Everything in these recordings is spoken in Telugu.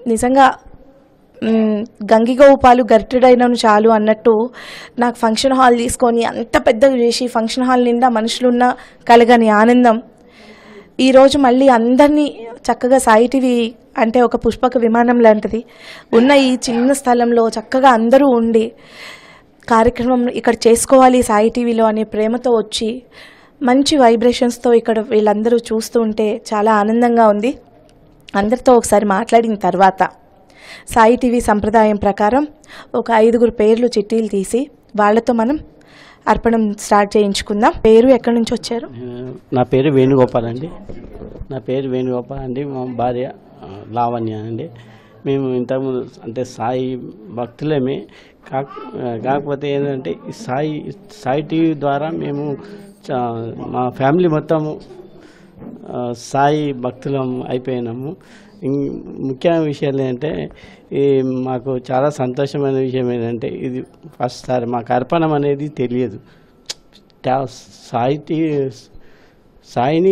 నిజంగా మ్, గంగిగోవు పాలు గరిటెడైనను చాలు అన్నట్టు నాకు ఫంక్షన్ హాల్ తీసుకొని అంత పెద్దగా చేసి ఫంక్షన్ హాల్ నిండా మనుషులున్న కలగని ఆనందం ఈరోజు మళ్ళీ అందరినీ చక్కగా సాయి టీవీ అంటే ఒక పుష్పక విమానం లాంటిది ఉన్న ఈ చిన్న స్థలంలో చక్కగా అందరూ ఉండి కార్యక్రమం ఇక్కడ చేసుకోవాలి సాయి టీవీలో అనే ప్రేమతో వచ్చి మంచి వైబ్రేషన్స్తో ఇక్కడ వీళ్ళందరూ చూస్తూ ఉంటే చాలా ఆనందంగా ఉంది అందరితో ఒకసారి మాట్లాడిన తర్వాత సాయి టీవీ సంప్రదాయం ప్రకారం ఒక ఐదుగురు పేర్లు చిట్టీలు తీసి వాళ్ళతో మనం అర్పణం స్టార్ట్ చేయించుకుందాం పేరు ఎక్కడి నుంచి వచ్చారు నా పేరు వేణుగోపాల్ అండి నా పేరు వేణుగోపాల్ అండి మా భార్య ఆ, లావణ్య అండి మేము ఇంతకుముందు అంటే సాయి భక్తులమే కాక కాకపోతే ఏంటంటే ఈ సాయి సాయి టీవీ ద్వారా మేము చా- మా ఫ్యామిలీ మొత్తము ఆ, సాయి భక్తులం అయిపోయినాము ఇం- ముఖ్యమైన విషయాలు ఏంటంటే ఈ మాకు చాలా సంతోషమైన విషయం ఏంటంటే ఇది ఫస్ట్ సారి మాకు అర్పణం అనేది తెలియదు టా- సాయి టీ- సాయిని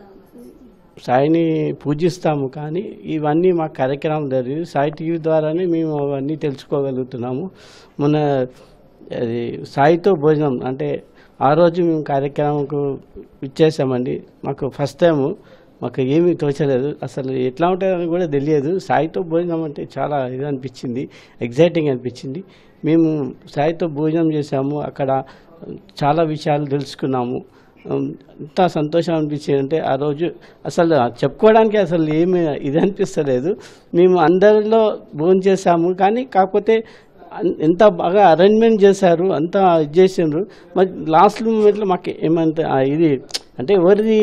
సాయిని పూజిస్తాము కానీ ఇవన్నీ మా కార్యక్రమం జరిగింది సాయి టీవీ ద్వారానే మేము అవన్నీ తెలుసుకోగలుగుతున్నాము మొన్న అది సాయితో భోజనం అంటే ఆ రోజు మేము కార్యక్రమంకు ఇచ్చేసామండి మాకు ఫస్ట్ టైము మాకు ఏమీ తోచలేదు అసలు ఎట్లా ఉంటుందని కూడా తెలియదు సాయితో భోజనం అంటే చాలా ఇది అనిపించింది ఎగ్జైటింగ్ అనిపించింది మేము సాయితో భోజనం చేసాము అక్కడ చాలా విషయాలు తెలుసుకున్నాము ఉమ్, ఎంత సంతోషం అనిపించింది అంటే ఆ రోజు అసలు చెప్పుకోవడానికి అసలు ఏమి ఇది అనిపిస్తలేదు మేము అందరిలో భోజనం చేసాము కానీ కాకపోతే అన్- ఎంత బాగా అరేంజ్మెంట్ చేశారు అంతా ఇది చేసిండ్రు మరి లాస్ట్ మూమెంట్లో మాకు ఏమంత ఆ ఇది అంటే ఎవరిది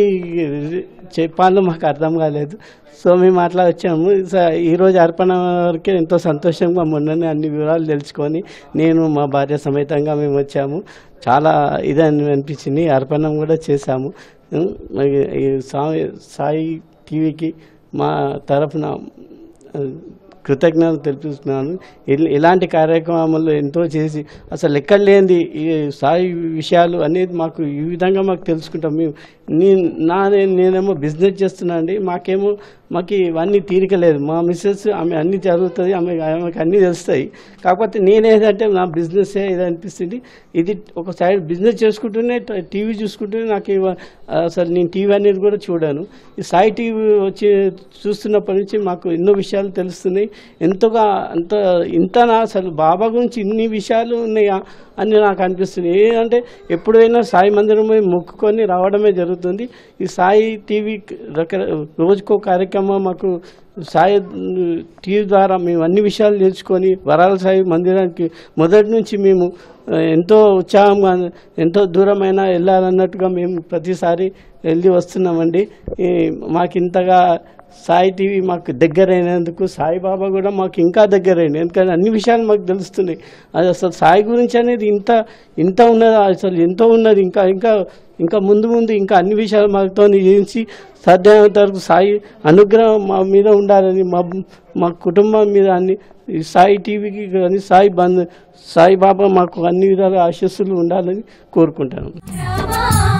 చెప్పాలో మాకు అర్థం కాలేదు సో మేము అట్లా వచ్చాము స- ఈరోజు అర్పణ వరకే ఎంతో సంతోషంగా మొన్ననే అన్ని వివరాలు తెలుసుకొని నేను మా భార్య సమేతంగా మేము వచ్చాము చాలా ఇది అని అనిపించింది అర్పణం కూడా చేశాము ఉం, మరి ఈ సాయి సాయి టీవీకి మా తరఫున ఆ, కృతజ్ఞతలు తెలుపుతున్నాను ఇల్- ఇలాంటి కార్యక్రమాల్లో ఎంతో చేసి అసలు ఎక్కడ లేనిది ఈ సాయి విషయాలు అనేది మాకు ఈ విధంగా మాకు తెలుసుకుంటాం మేము నీ నా నేనేమో బిజినెస్ చేస్తున్నా అండి మాకేమో మాకు ఇవన్నీ తీరిక లేదు మా మిస్సెస్ ఆమె అన్నీ జరుగుతుంది ఆమె ఆమెకు అన్నీ తెలుస్తాయి కాకపోతే నేనేదంటే నా బిజినెస్ ఇది అనిపిస్తుంది ఇది ఒక సైడ్ బిజినెస్ చేసుకుంటూనే ట- టీవీ చూసుకుంటూనే నాకు ఇవ- అసలు నేను టీవీ అనేది కూడా చూడాను ఈ సాయి టీవీ వచ్చి చూస్తున్నప్పటి నుంచి మాకు ఎన్నో విషయాలు తెలుస్తున్నాయి ఎంతగా అంత ఇంతనా అసలు బాబా గురించి ఇన్ని విషయాలు ఉన్నాయా అని నాకు అనిపిస్తుంది ఏంటంటే ఎప్పుడైనా సాయి మందిరం పోయి మొక్కుకొని రావడమే జరుగుతుంది ఈ సాయి టీవీ రక రోజుకో కార్యక్రమం మాకు సాయి టీవీ ద్వారా మేము అన్ని విషయాలు తెలుసుకొని వరాల సాయి మందిరానికి మొదటి నుంచి మేము ఆ, ఎంతో ఉత్సాహంగా ఎంతో దూరమైనా వెళ్ళాలన్నట్టుగా మేము ప్రతిసారి వెళ్ళి వస్తున్నామండి ఈ మాకు ఇంతగా సాయి టీవీ మాకు దగ్గరైనందుకు సాయిబాబా కూడా మాకు ఇంకా దగ్గరైంది ఎందుకంటే అన్ని విషయాలు మాకు తెలుస్తున్నాయి అది అసలు సాయి గురించి అనేది ఇంత ఇంత ఉన్నది అసలు ఎంతో ఉన్నది ఇంకా ఇంకా ఇంకా ముందు ముందు ఇంకా అన్ని విషయాలు మాతో చేయించి సాధ్యమైనంత వరకు సాయి అనుగ్రహం మా మీద ఉండాలని మా మా కుటుంబం మీద అన్ని ఈ సాయి టీవీకి కానీ సాయి బంద్ సాయిబాబా మాకు అన్ని విధాల ఆశస్సులు ఉండాలని కోరుకుంటాను రామ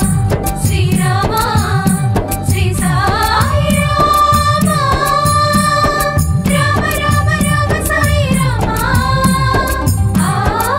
శ్రీరామ శ్రీ సాయి రామ రామ రామ రామ సాయి రామ ఆ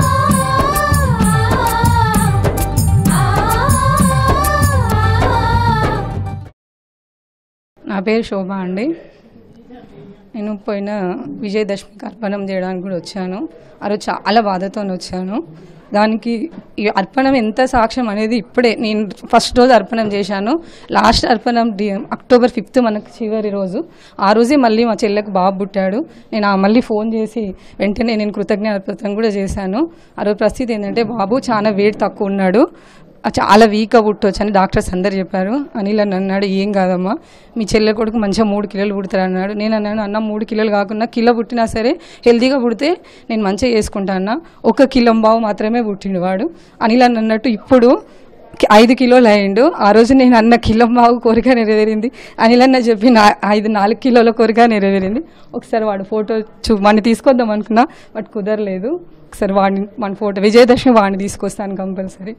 నా పేరు శోభ అండి నేను పోయిన విజయదశమికి అర్పణం చేయడానికి కూడా వచ్చాను ఆ రోజు చాలా బాధతో వచ్చాను దానికి ఈ అర్పణం ఎంత సాక్ష్యం అనేది ఇప్పుడే నేను ఫస్ట్ రోజు అర్పణం చేశాను లాస్ట్ అర్పణం డి అక్టోబర్ ఫిఫ్త్ మనకు చివరి రోజు ఆ రోజే మళ్ళీ మా చెల్లెకు బాబు పుట్టాడు నేను ఆ మళ్ళీ ఫోన్ చేసి వెంటనే నేను కృతజ్ఞత కూడా చేశాను ఆ రోజు పరిస్థితి ఏంటంటే బాబు చాలా వెయిట్ తక్కువ ఉన్నాడు ఆ చాలా వీక్గా పుట్టవచ్చు అని డాక్టర్స్ అందరు చెప్పారు అనిల్ అని అన్నాడు ఏం కాదమ్మా మీ చెల్లె కొడుకు మంచిగా మూడు కిలోలు పుడతారు అన్నాడు నేను అన్నాను అన్న మూడు కిలోలు కాకుండా కిలో పుట్టినా సరే హెల్తీగా పుడితే నేను మంచిగా చేసుకుంటా అన్న ఒక కిలో బావు మాత్రమే పుట్టిండు వాడు అనిల్ అని అన్నట్టు ఇప్పుడు కి- ఐదు కిలోలు అయ్యిండు ఆ రోజు నేను అన్న కిలో బావు కోరిక నెరవేరింది అనిల్ అన్న చెప్పి నా ఐదు నాలుగు కిలోల కోరిక నెరవేరింది ఒకసారి వాడు ఫోటో చూ వాడిని తీసుకొద్దాం అనుకున్నా బట్ కుదరలేదు ఒకసారి వాడిని మన ఫోటో విజయదశమి వాడిని తీసుకొస్తాను కంపల్సరీ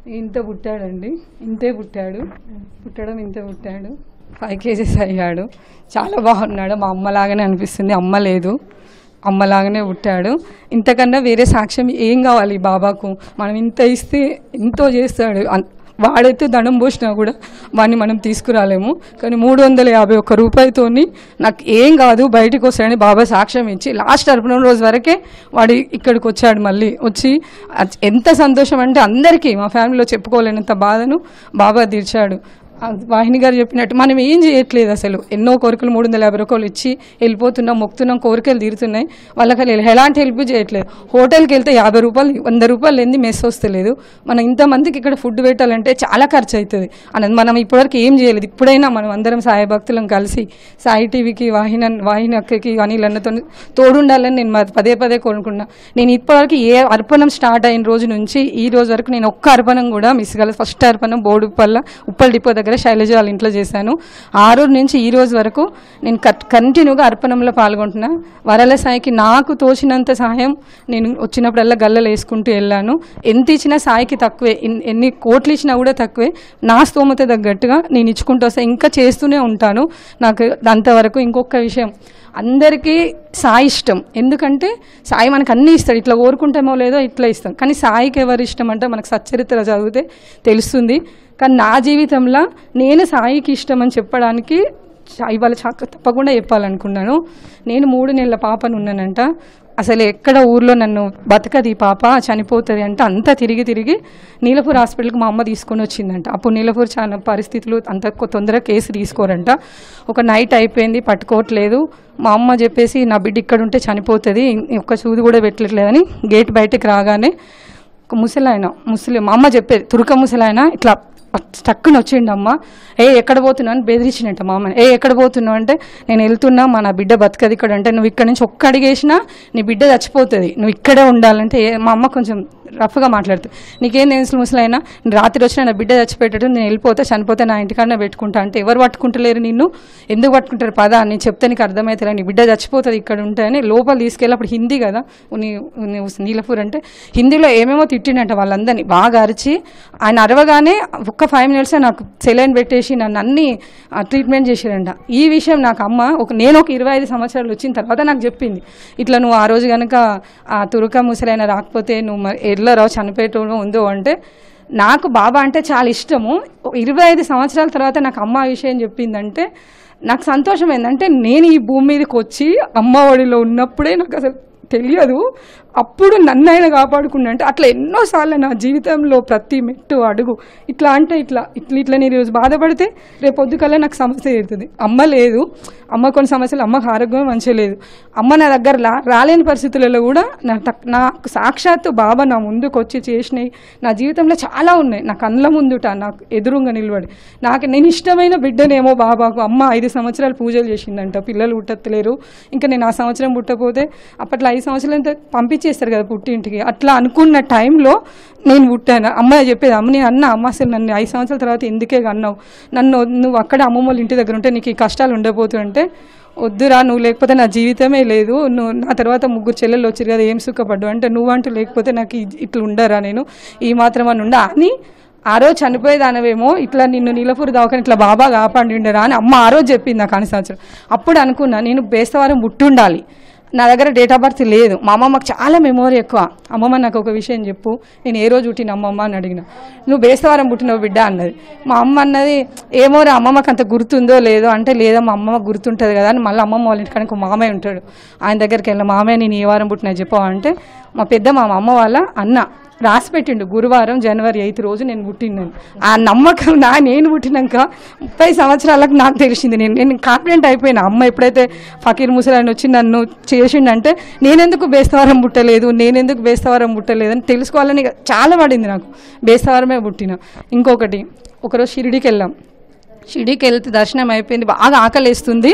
ఇంత పుట్టాడండి ఇంతే పుట్టాడు పుట్టడం ఇంత పుట్టాడు ఫైవ్ కేజీస్ అయ్యాడు చాలా బాగున్నాడు మా అమ్మలాగానే అనిపిస్తుంది అమ్మ లేదు అమ్మలాగానే పుట్టాడు ఇంతకన్నా వేరే సాక్ష్యం ఏం కావాలి ఈ బాబాకు మనం ఇంత ఇస్తే ఎంతో చేస్తాడు అన్- వాడైతే దండం పోసినా కూడా వాడిని మనం తీసుకురాలేము కానీ మూడు వందల యాభై ఒక్క రూపాయలతోని నాకు ఏం కాదు బయటకు వస్తాడని బాబా సాక్ష్యం ఇచ్చి లాస్ట్ అర్పణ రోజు వరకే వాడు ఇక్కడికి వచ్చాడు మళ్ళీ వచ్చి అచ్- ఎంత సంతోషం అంటే అందరికీ మా ఫ్యామిలీలో చెప్పుకోలేనంత బాధను బాబా తీర్చాడు ఆ వాహిని గారు చెప్పినట్టు మనం ఏం చేయట్లేదు అసలు ఎన్నో కోరికలు మూడు వందల యాభై రూపాయలు ఇచ్చి వెళ్ళిపోతున్నాం మొక్కుతున్నాం కోరికలు తీరుతున్నాయి వాళ్ళకి అసలు ఎలాంటి హెల్ప్ చేయట్లేదు హోటల్కి వెళ్తే యాభై రూపాయలు వంద రూపాయలు ఏంది మెస్ వస్తలేదు మనం ఇంతమందికి ఇక్కడ ఫుడ్ పెట్టాలంటే చాలా ఖర్చు అవుతుంది అన్నది మనం ఇప్పటివరకు ఏం చేయలేదు ఇప్పుడైనా మనం అందరం సాయి భక్తులం కలిసి సాయి టీవీకి వాహిన వాహిని అక్కకి అనిల్ అన్నతో తోడుండాలని నేను మ- పదే పదే కోరుకున్నా నేను ఇప్పటివరకు ఏ అర్పణం స్టార్ట్ అయిన రోజు నుంచి ఈ రోజు వరకు నేను ఒక్క అర్పణం కూడా మిస్ కాలేదు ఫస్ట్ అర్పణం బోడుపల్ల ఉప్పల్ డిపో దగ్గర శైలజ వాళ్ళ ఇంట్లో చేశాను ఆ రోజు నుంచి ఈ రోజు వరకు నేను కట్ కంటిన్యూగా అర్పణంలో పాల్గొంటున్నా వరల సాయికి నాకు తోచినంత సహాయం నేను వచ్చినప్పుడల్లా గల్లలు వేసుకుంటూ వెళ్ళాను ఎంత ఇచ్చినా సాయికి తక్కువే ఎన్- ఎన్ని కోట్లు ఇచ్చినా కూడా తక్కువే నా స్తోమత తగ్గట్టుగా నేను ఇచ్చుకుంటూ వస్తే ఇంకా చేస్తూనే ఉంటాను నాకు అంతవరకు ఇంకొక విషయం అందరికీ సాయి ఇష్టం ఎందుకంటే సాయి మనకు అన్నీ ఇస్తాడు ఇట్లా కోరుకుంటామో లేదో ఇట్లా ఇస్తాం కానీ సాయికి ఎవరు ఇష్టం అంటే మనకు సచ్చరిత్ర చదివితే తెలుస్తుంది కానీ నా జీవితంలో నేను సాయికి ఇష్టం అని చెప్పడానికి చా- ఇవాళ చా- తప్పకుండా చెప్పాలనుకున్నాను నేను మూడు నెలల పాపను ఉన్నానంట అసలు ఎక్కడ ఊర్లో నన్ను బతకది ఈ పాప చనిపోతుంది అంటే అంతా తిరిగి తిరిగి నీలపూర్ హాస్పిటల్కి మా అమ్మ తీసుకొని వచ్చిందంట అప్పుడు నీలపూర్ చాలా పరిస్థితులు అంత కొ- తొందరగా కేసు తీసుకోరంట ఒక నైట్ అయిపోయింది పట్టుకోవట్లేదు మా అమ్మ చెప్పేసి నా బిడ్డ ఇక్కడ ఉంటే చనిపోతుంది ఒక్క సూది కూడా పెట్టట్లేదని గేట్ బయటకు రాగానే ఒక ముసలాయన ముసలి మా అమ్మ చెప్పేది తురక ముసలాయన ఇట్లా టక్కున వచ్చిండు అమ్మ ఏ ఎక్కడ పోతున్నావు అని బెదిరించినట్ట మా అమ్మని ఏ ఎక్కడ పోతున్నావు అంటే నేను వెళ్తున్నా మా నా బిడ్డ బతకది ఇక్కడ అంటే నువ్వు ఇక్కడ నుంచి ఒక్క అడిగేసినా నీ బిడ్డ చచ్చిపోతుంది నువ్వు ఇక్కడే ఉండాలంటే ఏ- మా అమ్మ కొంచెం రఫ్గా మాట్లాడుతుంది నీకేం తెలుసు ముసలైనా రాత్రి వచ్చిన నా బిడ్డ చచ్చిపోయేటట్టు నేను వెళ్ళిపోతే చనిపోతే నా ఇంటికాడనే పెట్టుకుంటా అంటే ఎవరు పట్టుకుంటలేరు నిన్ను ఎందుకు పట్టుకుంటారు పదా నేను చెప్తే నీకు అర్థమవుతుంది నీ బిడ్డ చచ్చిపోతుంది ఇక్కడ ఉంటే అని లోపల తీసుకెళ్ళి అప్పుడు హిందీ కదా నీ నీ నీలపూర్ అంటే హిందీలో ఏమేమో తిట్టిండంట వాళ్ళందరినీ బాగా అరిచి ఆయన అరవగానే ఒక్క ఫైవ్ మినిట్స్ నాకు సెలైన్ పెట్టేసి నన్ను అన్ని ట్రీట్మెంట్ చేసారంట ఈ విషయం నాకు అమ్మ ఒక నేను ఒక ఇరవై ఐదు సంవత్సరాలు వచ్చిన తర్వాత నాకు చెప్పింది ఇట్లా నువ్వు ఆ రోజు కనుక ఆ తురుక ముసలైన రాకపోతే నువ్వు మరి ఎల్లరావు చనిపోయేటోడు ఉందో అంటే నాకు బాబా అంటే చాలా ఇష్టము ఇరవై ఐదు సంవత్సరాల తర్వాత నాకు అమ్మ ఆ విషయం చెప్పిందంటే నాకు సంతోషం ఏంటంటే నేను ఈ భూమి మీదకి వచ్చి అమ్మ ఒడిలో ఉన్నప్పుడే నాకు అసలు తెలియదు అప్పుడు నన్ను ఆయన కాపాడుకున్నా అంటే అట్లా ఎన్నోసార్లు నా జీవితంలో ప్రతి మెట్టు అడుగు ఇట్లా అంటే ఇట్లా ఇట్లా ఇట్లా నేను ఈరోజు బాధపడితే రేపు పొద్దుకల్లా నాకు సమస్య తీరుతుంది అమ్మ లేదు అమ్మ కొన్ని సమస్యలు అమ్మకు ఆరోగ్యం మంచిగా లేదు అమ్మ నా దగ్గర రా రాలేని పరిస్థితులలో కూడా నా తక్- నాకు సాక్షాత్తు బాబా నా ముందుకు వచ్చి చేసినాయి నా జీవితంలో చాలా ఉన్నాయి నా కళ్ళ ముందుట నాకు ఎదురుగా నిలబడి నాకు నేను ఇష్టమైన బిడ్డనేమో బాబాకు అమ్మ ఐదు సంవత్సరాలు పూజలు చేసిందంట పిల్లలు పుట్టలేరు ఇంకా నేను ఆ సంవత్సరం పుట్టపోతే అప్పట్లో ఐదు సంవత్సరాలు అంతా పంపించేస్తారు కదా పుట్టింటికి అట్లా అనుకున్న టైంలో నేను పుట్టాను అమ్మ చెప్పేది అమ్మ నేను అన్న అమ్మ అసలు నన్ను ఐదు సంవత్సరాల తర్వాత ఎందుకే అన్నావు నన్ను నువ్వు అక్కడ అమ్మమ్మ వాళ్ళ ఇంటి దగ్గర ఉంటే నీకు ఈ కష్టాలు ఉండబోతుంటే వద్దురా నువ్వు లేకపోతే నా జీవితమే లేదు నువ్వు నా తర్వాత ముగ్గురు చెల్లెలు వచ్చారు కదా ఏం సుఖపడ్డావు అంటే నువ్వంటూ లేకపోతే నాకు ఈ- ఇట్లా ఉండరా నేను ఈ మాత్రం అని ఉండా అని ఆ రోజు చనిపోయేదానవేమో ఇట్లా నిన్ను నీలపూర్ దవాఖాన ఇట్లా బాబా కాపాడిండరా అని అమ్మ ఆ రోజు చెప్పింది నాకు కాని సంవత్సరం అప్పుడు అనుకున్నా నేను బేస్తవారం పుట్టుండాలి నా దగ్గర డేట్ ఆఫ్ బర్త్ లేదు మా అమ్మమ్మకి చాలా మెమోరీ ఎక్కువ అమ్మమ్మ నాకు ఒక విషయం చెప్పు నేను ఏ రోజు పుట్టిన అమ్మమ్మ అని అడిగిన నువ్వు బేస్తవారం పుట్టినవు బిడ్డ అన్నది మా అమ్మ అన్నది ఏమో రా అమ్మమ్మకి అంత గుర్తుందో లేదో అంటే లేదా మా అమ్మమ్మ గుర్తుంటుంది కదా అని మళ్ళీ అమ్మమ్మ వాళ్ళ ఇంటికాడ ఇంకో మామయ్య ఉంటాడు ఆయన దగ్గరికి వెళ్ళిన మామయ్య నేను ఏ వారం పుట్టినా చెప్పావు అంటే మా పెద్ద మా అమ్మ వాళ్ళ అన్న రాసి పెట్టిండు గురువారం జనవరి ఎయిత్ రోజు నేను పుట్టినాను ఆ నమ్మకం నా నేను పుట్టినాక ముప్పై సంవత్సరాలకు నాకు తెలిసింది నేను నేను కాన్ఫిడెంట్ అయిపోయినా అమ్మ ఎప్పుడైతే ఫకీర్ ముసలాయన వచ్చి నన్ను చేసిండంటే నేనెందుకు బేస్తవారం పుట్టలేదు నేనెందుకు బేస్తవారం పుట్టలేదు అని తెలుసుకోవాలని ఇక చాలా పడింది నాకు బేస్తవారమే పుట్టిన ఇంకొకటి ఒకరోజు షిరిడికి వెళ్ళాం షిరిడికి వెళ్తే దర్శనం అయిపోయింది బాగా ఆకలేస్తుంది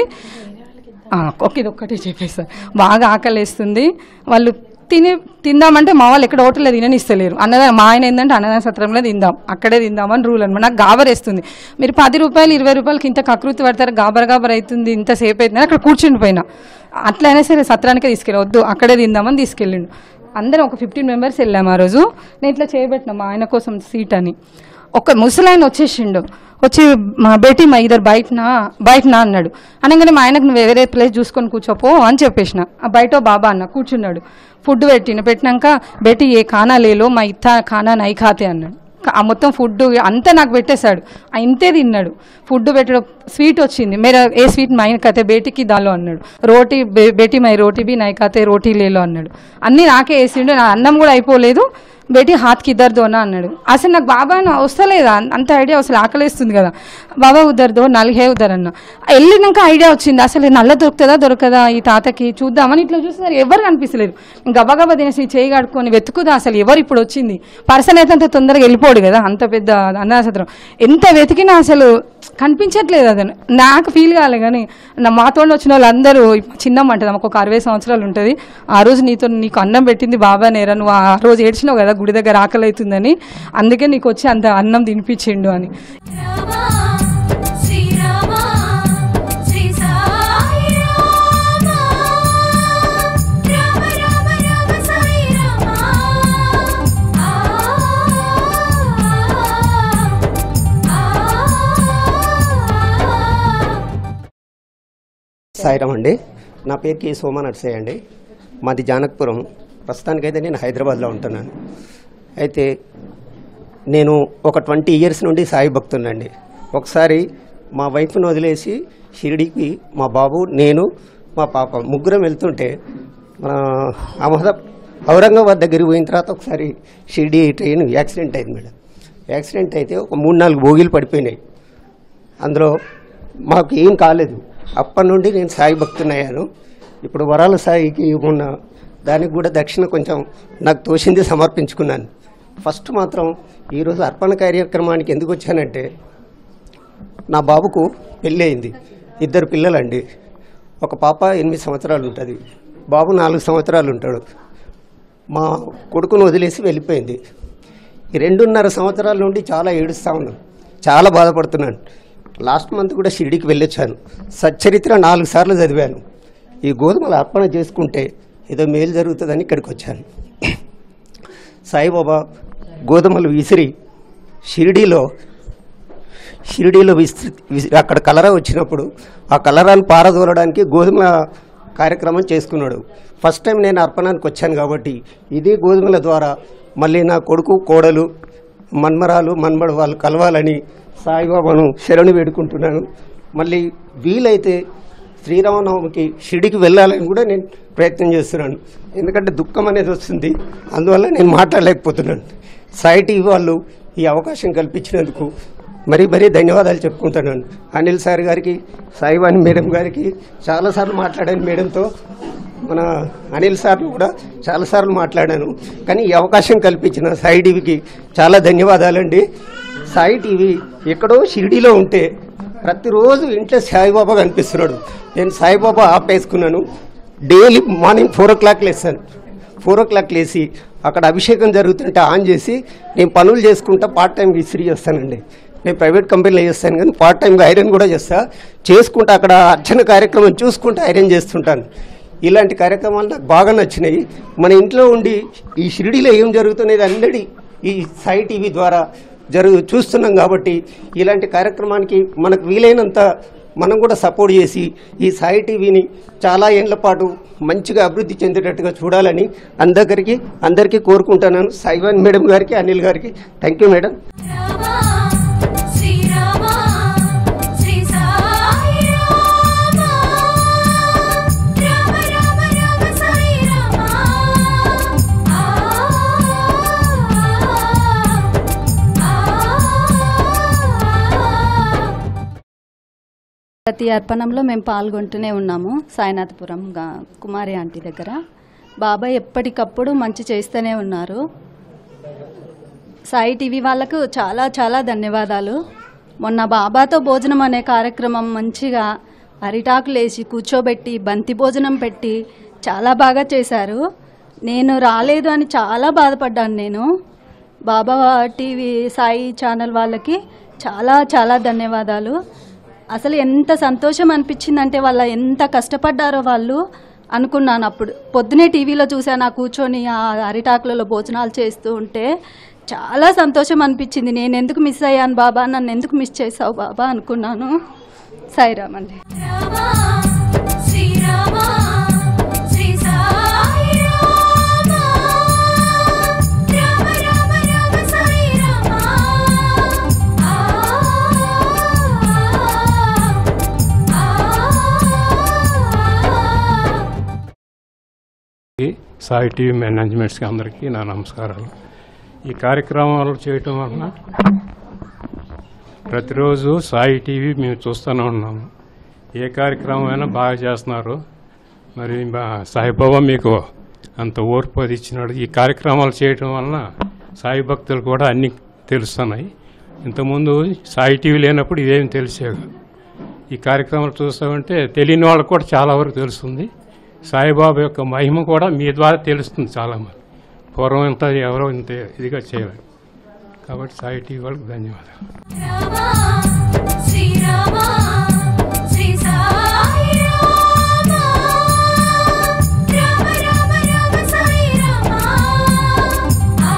ఆ, ఒక్క ఇది ఒక్కటే చెప్పేస్తా బాగా ఆకలేస్తుంది వాళ్ళు తిని తిందామంటే మా వాళ్ళు ఎక్కడ హోటల్లో తిననిస్తలేరు అన్నదానం మా ఆయన ఏంటంటే అన్నదాన సత్రంలో తిందాం అక్కడే తిందామని రూల్ అనమాట నాకు గాబరేస్తుంది మీరు పది రూపాయలు ఇరవై రూపాయలకి ఇంత కకృతి పడతారు గాబర్ గాబర్ అవుతుంది ఇంతసేపు అవుతుంది అని అక్కడ కూర్చుని పోయినా అట్లయినా సరే సత్రానికే తీసుకెళ్ళి వద్దు అక్కడే తిందామని తీసుకెళ్ళిండు అందరం ఒక ఫిఫ్టీన్ మెంబర్స్ వెళ్ళాము ఆ రోజు నేను ఇట్లా చేయబెట్టినా మా ఆయన కోసం సీట్ అని ఒక ముసలాయన వచ్చేసిండు వచ్చి మా బేటీ మా ఇద్దరు బయటనా బయటనా అన్నాడు అనగానే మా ఆయనకు నువ్వు వేరే ప్లేస్ చూసుకొని కూర్చోపో అని చెప్పేసిన ఆ బయట బాబా అన్న కూర్చున్నాడు ఫుడ్ పెట్టిన పెట్టినాక బేటీ ఏ ఖానా లేలో మా ఇత్తా ఖానా నై ఖాతే అన్నాడు ఆ మొత్తం ఫుడ్ అంతా నాకు పెట్టేశాడు ఆ ఇంతే తిన్నాడు ఫుడ్ పెట్టడం స్వీట్ వచ్చింది మేరా ఏ స్వీట్ మైన్ కతే బేటీకి దాలో అన్నాడు రోటీ బే బేటీ మై రోటీ బి నై కతే రోటీ లేలో అన్నాడు అన్నీ నాకే వేసిండు నా అన్నం కూడా అయిపోలేదు బేటీ హాత్కి ఇద్దరు దోనా అన్నాడు అసలు నాకు బాబా నా వస్తలేదా అంత ఐడియా అసలు ఆకలేస్తుంది కదా బాబా ఉద్దరు దో నలిగే ఉద్దరు అన్న వెళ్ళినాక ఐడియా వచ్చింది అసలు నల్ల దొరుకుతుందా దొరకదా ఈ తాతకి చూద్దామని ఇట్లా చూస్తున్నారు ఎవరు కనిపిస్తలేరు గబగబా తినేసి చేయి కడుక్కొని వెతుకుదా అసలు ఎవరు ఇప్పుడు వచ్చింది పర్సన్ అయితే అంత తొందరగా వెళ్ళిపోడు కదా అంత పెద్ద అనాసత్రం ఎంత వెతికినా అసలు కనిపించట్లేదు అది నాకు ఫీల్ కాలే కానీ నా మాతో వచ్చిన వాళ్ళందరూ చిన్నమ్మ అంటది ఆమెకు ఒక అరవై సంవత్సరాలు ఉంటుంది ఆ రోజు నీతో నీకు అన్నం పెట్టింది బాబా నేరా నువ్వు ఆ రోజు ఏడ్చినావు కదా గుడి దగ్గర ఆకలి అవుతుందని అందుకే నీకు వచ్చి అంత అన్నం తినిపించిండు అని రామా శ్రీరామా శ్రీ సాయి రామా రామ రామ రామ సాయి రామా ఆ సాయిరామ్ అండి నా పేరు కే సోమా నర్సయ్య అండి మాది జానక్పురం ప్రస్తుతానికైతే నేను హైదరాబాద్లో ఉంటున్నాను అయితే నేను ఒక ట్వంటీ ఇయర్స్ నుండి సాయి భక్తునండి ఒకసారి మా వైఫ్ను వదిలేసి షిరిడీకి మా బాబు నేను మా పాప ముగ్గురం వెళ్తుంటే మన అహ్మదా ఔరంగాబాద్ దగ్గరికి పోయిన తర్వాత ఒకసారి షిరిడీ ట్రైన్ యాక్సిడెంట్ అయింది మేడం యాక్సిడెంట్ అయితే ఒక మూడు నాలుగు బోగీలు పడిపోయినాయి అందులో మాకు ఏం కాలేదు అప్పటి నుండి నేను సాయి భక్తునయ్యాను ఇప్పుడు వరాల సాయికి ఉన్న దానికి కూడా దక్షిణ కొంచెం నాకు తోచింది సమర్పించుకున్నాను ఫస్ట్ మాత్రం ఈరోజు అర్పణ కార్యక్రమానికి ఎందుకు వచ్చానంటే నా బాబుకు పెళ్ళి అయింది ఇద్దరు పిల్లలండి ఒక పాప ఎనిమిది సంవత్సరాలు ఉంటుంది బాబు నాలుగు సంవత్సరాలు ఉంటాడు మా కొడుకును వదిలేసి వెళ్ళిపోయింది ఈ రెండున్నర సంవత్సరాల నుండి చాలా ఏడుస్తూ ఉన్నాను చాలా బాధపడుతున్నాను లాస్ట్ మంత్ కూడా షిరిడికి వెళ్ళొచ్చాను సచ్చరిత్ర నాలుగు సార్లు చదివాను ఈ గోధుమలు అర్పణ చేసుకుంటే ఏదో మేలు జరుగుతుందని ఇక్కడికి వచ్చాను సాయిబాబా గోధుమలు విసిరి షిరిడీలో షిరిడీలో విస్తృ విసి- అక్కడ కలరా వచ్చినప్పుడు ఆ కలరాను పారదోలడానికి గోధుమల కార్యక్రమం చేసుకున్నాడు ఫస్ట్ టైం నేను అర్పణానికి వచ్చాను కాబట్టి ఇదే గోధుమల ద్వారా మళ్ళీ నా కొడుకు కోడలు మన్మరాలు మన్మడు వాళ్ళు కలవాలని సాయిబాబాను శరణు వేడుకుంటున్నాను మళ్ళీ వీలైతే శ్రీరామనవమికి షిరిడికి వెళ్ళాలని కూడా నేను ప్రయత్నం చేస్తున్నాను ఎందుకంటే దుఃఖం అనేది వస్తుంది అందువల్ల నేను మాట్లాడలేకపోతున్నాను సాయి టీవీ వాళ్ళు ఈ అవకాశం కల్పించినందుకు మరీ మరీ ధన్యవాదాలు చెప్పుకుంటున్నాను అనిల్ సార్ గారికి సాయివాణి మేడం గారికి చాలాసార్లు మాట్లాడాను మేడంతో మన అనిల్ సార్లు కూడా చాలాసార్లు మాట్లాడాను కానీ ఈ అవకాశం కల్పించిన సాయి టీవీకి చాలా ధన్యవాదాలండి సాయి టీవీ ఎక్కడో షిరిడీలో ఉంటే ప్రతిరోజు ఇంట్లో సాయిబాబా కనిపిస్తున్నాడు నేను సాయిబాబా ఆపేసుకున్నాను daily morning four o'clock లేస్తాను ఫోర్ ఓ క్లాక్ లేచి అక్కడ అభిషేకం జరుగుతుంటే ఆన్ చేసి నేను పనులు చేసుకుంటా పార్ట్ టైం విసిరి చేస్తానండి నేను ప్రైవేట్ కంపెనీలో చేస్తాను కానీ పార్ట్ టైంగా ఐరన్ కూడా చేస్తా చేసుకుంటా అక్కడ అర్చన కార్యక్రమం చూసుకుంటూ ఐరన్ చేస్తుంటాను ఇలాంటి కార్యక్రమాలు నాకు బాగా నచ్చినాయి మన ఇంట్లో ఉండి ఈ షిరిడీలో ఏం జరుగుతున్నది అందడి ఈ సాయి టీవీ ద్వారా జరుగు చూస్తున్నాం కాబట్టి ఇలాంటి కార్యక్రమానికి మనకు వీలైనంత మనం కూడా సపోర్ట్ చేసి ఈ సాయి టీవీని చాలా ఏళ్ల పాటు మంచిగా అభివృద్ధి చెందేటట్టుగా చూడాలని అందరికి అందరికీ కోరుకుంటున్నాను సాయివాన్ మేడం గారికి అనిల్ గారికి thank you madam Rama Srirama Sri Sai Rama Rama Rama Rama Sai Rama ఆ ఆ ప్రతి అర్పణంలో మేము పాల్గొంటూనే ఉన్నాము సాయినాథపురం గా- కుమారి ఆంటీ దగ్గర బాబాయ్ ఎప్పటికప్పుడు మంచి చేస్తూనే ఉన్నారు సాయి టీవీ వాళ్ళకు చాలా చాలా ధన్యవాదాలు మొన్న బాబాతో భోజనం అనే కార్యక్రమం మంచిగా అరిటాకులు వేసి కూర్చోబెట్టి బంతి భోజనం పెట్టి చాలా బాగా చేశారు నేను రాలేదు అని చాలా బాధపడ్డాను నేను బాబా టీవీ సాయి ఛానల్ వాళ్ళకి చాలా చాలా ధన్యవాదాలు అసలు ఎంత సంతోషం అనిపించిందంటే వాళ్ళ ఎంత కష్టపడ్డారో వాళ్ళు అనుకున్నాను అప్పుడు పొద్దునే టీవీలో చూశాను ఆ కూర్చొని ఆ అరిటాకులలో భోజనాలు చేస్తూ ఉంటే చాలా సంతోషం అనిపించింది నేను ఎందుకు మిస్ అయ్యాను బాబా నన్ను ఎందుకు మిస్ చేసావు బాబా అనుకున్నాను సాయిరామ్ అండి రామ శ్రీరామ శ్రీ సాయి రామ రామ రామ రామ సాయి రామ ఆ ఆ సాయి టీవీ మేనేజ్మెంట్స్కి అందరికీ నా నమస్కారాలు ఈ కార్యక్రమాలు చేయటం వలన ప్రతిరోజు సాయి టీవీ మేము చూస్తూనే ఉన్నాము ఏ కార్యక్రమం అయినా బాగా చేస్తున్నారు మరి మా సాయిబాబా మీకు అంత ఓర్పు అది ఇచ్చినాడు ఈ కార్యక్రమాలు చేయటం వలన సాయి భక్తులు కూడా అన్నీ తెలుస్తున్నాయి ఇంతకుముందు సాయి టీవీ లేనప్పుడు ఇవేం తెలిసేవి కాదు. ఈ కార్యక్రమాలు చూస్తామంటే తెలియని వాళ్ళకు కూడా చాలా వరకు తెలుస్తుంది సాయిబాబా యొక్క మహిమ కూడా మీ ద్వారా తెలుస్తుంది చాలామంది పూర్వం ఇంత ఎవరో ఇంత ఇదిగా చేయలేదు కాబట్టి సాయి టీవీ వాళ్ళకి ధన్యవాదాలు రామ శ్రీరామ శ్రీ సాయి రామ రామ రామ రామ సాయి రామ ఆ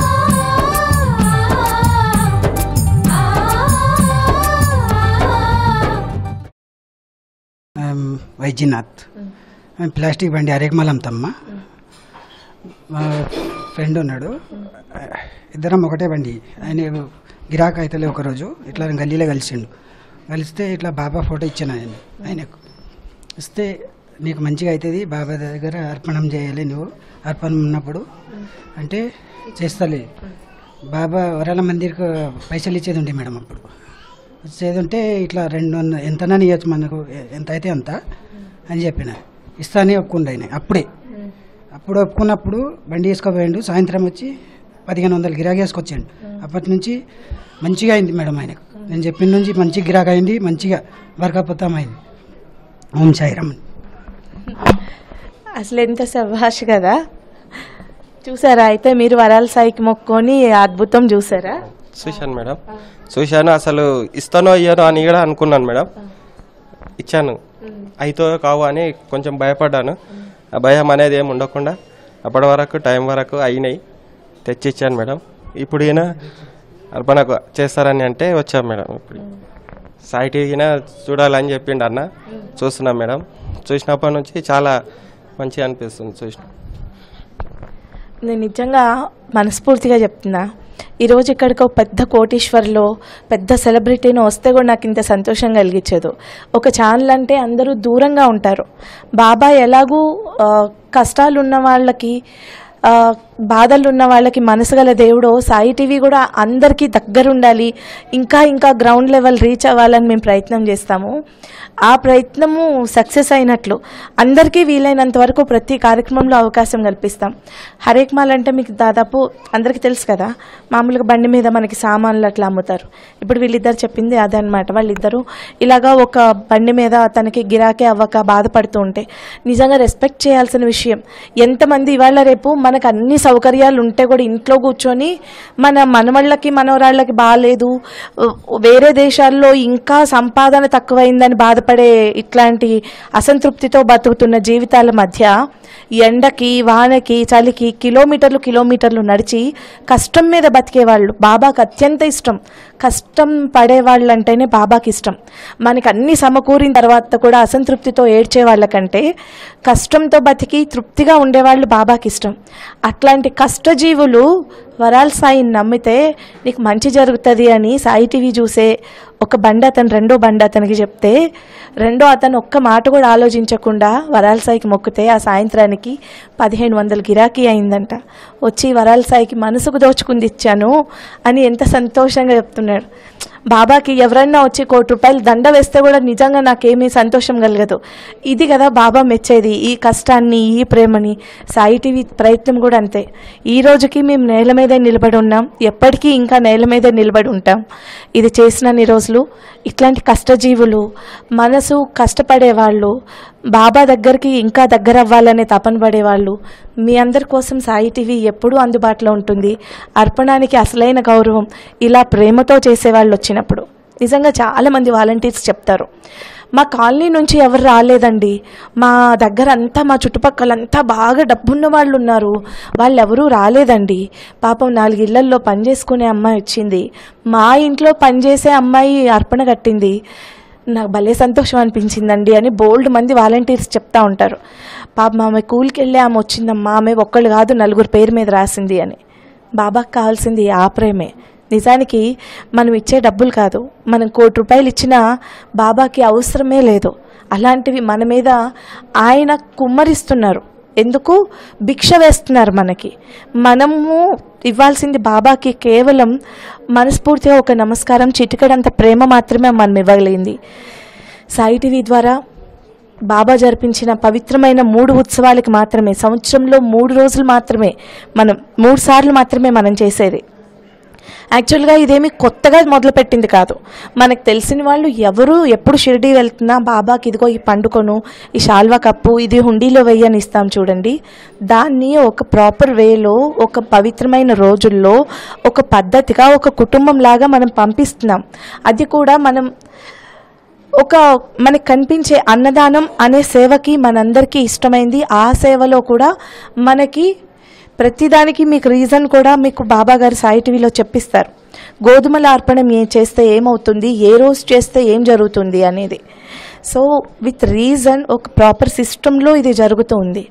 ఐఎమ్ వైద్యనాథ్ మేము ప్లాస్టిక్ బండి అరేకమల్ అమ్ముతామ్మా మా ఫ్రెండ్ ఉన్నాడు ఇద్దరం ఒకటే బండి ఆయన గిరాక్ అవుతలే ఒకరోజు ఇట్లా గల్లీలో కలిసిండు కలిస్తే ఇట్లా బాబా ఫోటో ఇచ్చాను ఆయన ఆయనకు ఇస్తే నీకు మంచిగా అవుతుంది బాబా దగ్గర అర్పణం చేయాలి నువ్వు అర్పణం ఉన్నప్పుడు అంటే చేస్తలే బాబా వరాల మందిర్కి పైసలు ఇచ్చేది ఉండే మేడం అప్పుడు ఇచ్చేది ఉంటే ఇట్లా రెండు వంద ఎంతనని ఇవ్వచ్చు మనకు ఎ- ఎంత అయితే అంత అని చెప్పిన ఇస్తానే ఒప్పుకుండు ఆయన అప్పుడే అప్పుడు ఒప్పుకున్నప్పుడు బండి వేసుకోపోయాడు సాయంత్రం వచ్చి పదిహేను వందలు గిరాకీ వేసుకొచ్చాడు అప్పటి నుంచి మంచిగా అయింది మేడం ఆయనకు నేను చెప్పిన నుంచి మంచి గిరాకీ అయింది మంచిగా వర్కపోతాం అయింది ఓం సాయిరామ్ అసలు ఎంత సభాష్ కదా చూసారా అయితే మీరు వరాల సాయికి మొక్కొని అద్భుతం చూసారా చూశాను మేడం చూశాను అసలు ఇస్తానో ఇయ్యనో అని కూడా అనుకున్నాను మేడం ఇచ్చాను అయితో కావు అని కొంచెం భయపడ్డాను ఆ భయం అనేది ఏమి ఉండకుండా అప్పటి వరకు టైం వరకు అయినాయి తెచ్చి ఇచ్చాను మేడం ఇప్పుడు ఈయన అర్పణ చేస్తారని అంటే వచ్చాం మేడం ఇప్పుడు సాయి టీవీన చూడాలని చెప్పిండు అన్న చూస్తున్నాం మేడం చూసినప్పటి నుంచి చాలా మంచిగా అనిపిస్తుంది చూసిన నేను నిజంగా మనస్ఫూర్తిగా చెప్తున్నా ఈరోజు ఇక్కడికి ఒక పెద్ద కోటీశ్వర్లో పెద్ద సెలబ్రిటీని వస్తే కూడా నాకు ఇంత సంతోషం కలిగించదు ఒక ఛానల్ అంటే అందరూ దూరంగా ఉంటారు బాబా ఎలాగూ ఆ, కష్టాలు ఉన్న వాళ్ళకి ఆ, బాధలు ఉన్న వాళ్ళకి మనసు గల దేవుడు సాయి టీవీ కూడా అందరికీ దగ్గర ఉండాలి ఇంకా ఇంకా గ్రౌండ్ లెవెల్ రీచ్ అవ్వాలని మేము ప్రయత్నం చేస్తాము ఆ ప్రయత్నము సక్సెస్ అయినట్లు అందరికీ వీలైనంత వరకు ప్రతి కార్యక్రమంలో అవకాశం కల్పిస్తాం హరేక్ మాల్ అంటే మీకు దాదాపు అందరికీ తెలుసు కదా మామూలుగా బండి మీద మనకి సామాన్లు అట్లా అమ్ముతారు ఇప్పుడు వీళ్ళిద్దరు చెప్పింది అదే అనమాట వాళ్ళిద్దరూ ఇలాగా ఒక బండి మీద తనకి గిరాకీ అవ్వక బాధపడుతూ ఉంటే నిజంగా రెస్పెక్ట్ చేయాల్సిన విషయం ఎంతమంది ఇవాళ రేపు మనకు అన్ని సౌకర్యాలు ఉంటే కూడా ఇంట్లో కూర్చొని మన మనవళ్ళకి మనవరాళ్ళకి బాగాలేదు వేరే దేశాల్లో ఇంకా సంపాదన తక్కువైందని బాధపడే ఇట్లాంటి అసంతృప్తితో బతుకుతున్న జీవితాల మధ్య ఎండకి వానకి చలికి కిలోమీటర్లు కిలోమీటర్లు నడిచి కష్టం మీద బతికేవాళ్ళు బాబాకి అత్యంత ఇష్టం కష్టం పడేవాళ్ళు అంటేనే బాబాకి ఇష్టం మనకి అన్ని సమకూరిన తర్వాత కూడా అసంతృప్తితో ఏడ్చే వాళ్ళకంటే కష్టంతో బతికి తృప్తిగా ఉండేవాళ్ళు బాబాకి ఇష్టం అట్లాంటి కష్టజీవులు వరాల సాయిని నమ్మితే నీకు మంచి జరుగుతుంది అని సాయి టీవీ చూసే ఒక బండి అతను రెండో బండి అతనికి చెప్తే రెండో అతను ఒక్క మాట కూడా ఆలోచించకుండా వరాల సాయికి మొక్కితే ఆ సాయంత్రానికి పదిహేను వందల గిరాకీ అయిందంట వచ్చి వరాల సాయికి మనసుకు దోచుకుంది ఇచ్చాను అని ఎంత సంతోషంగా చెప్తున్నాడు బాబాకి ఎవరన్నా వచ్చి కోటి రూపాయలు దండ వేస్తే కూడా నిజంగా నాకేమీ సంతోషం కలగదు ఇది కదా బాబా మెచ్చేది ఈ కష్టాన్ని ఈ ప్రేమని సాయి టీవీ ప్రయత్నం కూడా అంతే ఈ రోజుకి మేము నేల మీదే నిలబడి ఉన్నాం ఎప్పటికీ ఇంకా నేల మీదే నిలబడి ఉంటాం ఇది చేసిన రోజులు ఇట్లాంటి కష్టజీవులు మనసు కష్టపడే వాళ్ళు బాబా దగ్గరికి ఇంకా దగ్గర అవ్వాలనే తపన పడేవాళ్ళు మీ అందరి కోసం సాయి టీవీ ఎప్పుడూ అందుబాటులో ఉంటుంది అర్పణానికి అసలైన గౌరవం ఇలా ప్రేమతో చేసేవాళ్ళు వచ్చినప్పుడు నిజంగా చాలామంది వాలంటీర్స్ చెప్తారు మా కాలనీ నుంచి ఎవరు రాలేదండి మా దగ్గర అంతా మా చుట్టుపక్కలంతా బాగా డబ్బున్న వాళ్ళు ఉన్నారు వాళ్ళు ఎవరూ రాలేదండి పాపం నాలుగు ఇళ్లల్లో పని చేసుకునే అమ్మాయి వచ్చింది మా ఇంట్లో పనిచేసే అమ్మాయి అర్పణ కట్టింది నాకు భలే సంతోషం అనిపించిందండి అని బోల్డ్ మంది వాలంటీర్స్ చెప్తా ఉంటారు పాప ఆమె కూలికి వెళ్ళి ఆమె వచ్చిందమ్మా ఆమె ఒక్కళ్ళు కాదు నలుగురు పేరు మీద రాసింది అని బాబాకి కావాల్సింది ఆ ప్రేమే నిజానికి మనం ఇచ్చే డబ్బులు కాదు మనం కోటి రూపాయలు ఇచ్చినా బాబాకి అవసరమే లేదు అలాంటివి మన మీద ఆయన కుమ్మరిస్తున్నారు ఎందుకు భిక్ష వేస్తున్నారు మనకి మనము ఇవ్వాల్సింది బాబాకి కేవలం మనస్ఫూర్తిగా ఒక నమస్కారం చిటికడంత ప్రేమ మాత్రమే మనం ఇవ్వగలిగింది సాయి టీవీ ద్వారా బాబా జరిపించిన పవిత్రమైన మూడు ఉత్సవాలకి మాత్రమే సంవత్సరంలో మూడు రోజులు మాత్రమే మనం మూడు సార్లు మాత్రమే మనం చేసేది యాక్చువల్గా ఇదేమి కొత్తగా మొదలుపెట్టింది కాదు మనకు తెలిసిన వాళ్ళు ఎవరు ఎప్పుడు షిరిడి వెళ్తున్నా బాబాకి ఇదిగో ఈ పండుకొను ఈ శాల్వా కప్పు ఇది హుండీలో వెయ్యని ఇస్తాం చూడండి దాన్ని ఒక ప్రాపర్ వేలో ఒక పవిత్రమైన రోజుల్లో ఒక పద్ధతిగా ఒక కుటుంబం లాగా మనం పంపిస్తున్నాం అది కూడా మనం ఒక మనకు కనిపించే అన్నదానం అనే సేవకి మనందరికీ ఇష్టమైంది ఆ సేవలో కూడా మనకి ప్రతిదానికి మీకు రీజన్ కూడా మీకు బాబా గారు సాయి టీవీలో చెప్పిస్తారు గోధుమల అర్పణం ఏం చేస్తే ఏమవుతుంది ఏ రోజు చేస్తే ఏం జరుగుతుంది అనేది సో విత్ రీజన్ ఒక ప్రాపర్ సిస్టంలో ఇది జరుగుతుంది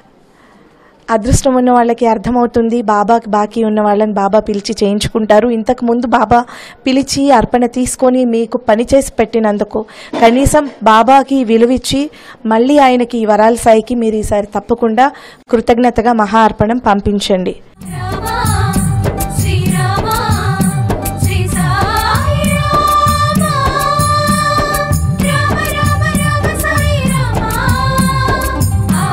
అదృష్టం ఉన్న వాళ్ళకి అర్థమవుతుంది బాబాకి బాకీ ఉన్న వాళ్ళని బాబా పిలిచి చేయించుకుంటారు ఇంతకు ముందు బాబా పిలిచి అర్పణ తీసుకొని మీకు పని చేసి పెట్టినందుకు కనీసం బాబాకి విలువిచ్చి మళ్ళీ ఆయనకి ఈ వరాల సాయికి మీరు ఈసారి తప్పకుండా కృతజ్ఞతగా మహా అర్పణం పంపించండి రామా శ్రీరామా శ్రీ సాయి రామా రామ రామ రామ సాయి రామా ఆ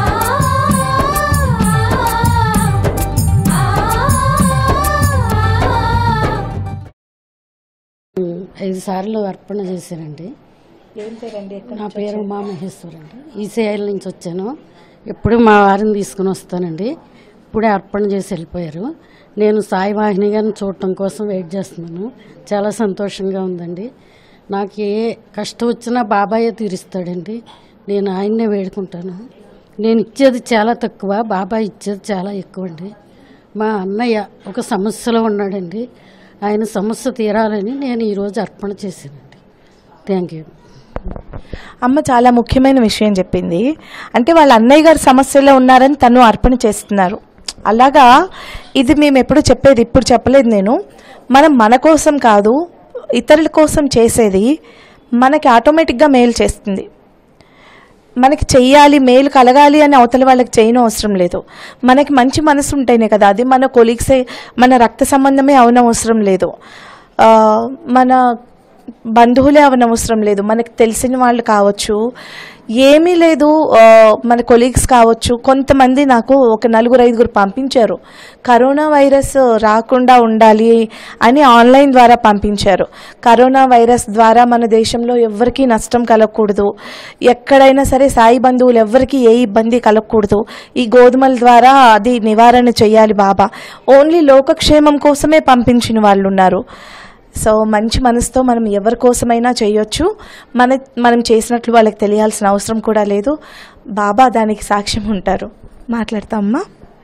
ఐదు సార్లు అర్పణ చేశానండి నా పేరు ఉమా మహేశ్వర్ అండి ఈసీఐల నుంచి వచ్చాను ఎప్పుడు మా వారిని తీసుకుని వస్తానండి ఇప్పుడే అర్పణ చేసి వెళ్ళిపోయారు నేను సాయి వాహిని గారిని చూడటం కోసం వెయిట్ చేస్తున్నాను చాలా సంతోషంగా ఉందండి నాకు ఏ కష్టం వచ్చినా బాబాయే తీరుస్తాడండి నేను ఆయన్నే వేడుకుంటాను నేను ఇచ్చేది చాలా తక్కువ బాబాయ్ ఇచ్చేది చాలా ఎక్కువ అండి మా అన్నయ్య ఒక సమస్యలో ఉన్నాడండి ఆయన సమస్య తీరాలని నేను ఈరోజు అర్పణ చేశానండి థ్యాంక్ యూ అమ్మ చాలా ముఖ్యమైన విషయం చెప్పింది అంటే వాళ్ళ అన్నయ్య గారు సమస్యలో ఉన్నారని తను అర్పణ చేస్తున్నారు అలాగా ఇది మేము ఎప్పుడు చెప్పేది ఇప్పుడు చెప్పలేదు నేను మనం మన కోసం కాదు ఇతరుల కోసం చేసేది మనకి ఆటోమేటిక్గా మేలు చేస్తుంది మనకి చెయ్యాలి మేలు కలగాలి అని అవతల వాళ్ళకి చేయడం అవసరం లేదు మనకి మంచి మనసు ఉంటేనే కదా అది మన కొలీగ్సే మన రక్త సంబంధమే అవనవసరం లేదు ఆ, మన బంధువులే అవనవసరం లేదు మనకి తెలిసిన వాళ్ళు కావచ్చు ఏమీ లేదు ఆ, మన కొలీగ్స్ కావచ్చు కొంతమంది నాకు ఒక నలుగురు ఐదుగురు పంపించారు కరోనా వైరస్ రాకుండా ఉండాలి అని ఆన్లైన్ ద్వారా పంపించారు కరోనా వైరస్ ద్వారా మన దేశంలో ఎవరికీ నష్టం కలగకూడదు ఎక్కడైనా సరే సాయి బంధువులు ఎవరికీ ఏ ఇబ్బంది కలగకూడదు ఈ గోధుమల ద్వారా అది నివారణ చేయాలి బాబా ఓన్లీ లోకక్షేమం కోసమే పంపించిన వాళ్ళు ఉన్నారు సో మంచి మనసుతో మనం ఎవరి కోసమైనా చేయొచ్చు మన మనం చేసినట్లు వాళ్ళకి తెలియాల్సిన అవసరం కూడా లేదు బాబా దానికి సాక్ష్యం ఉంటారు మాట్లాడతామమ్మా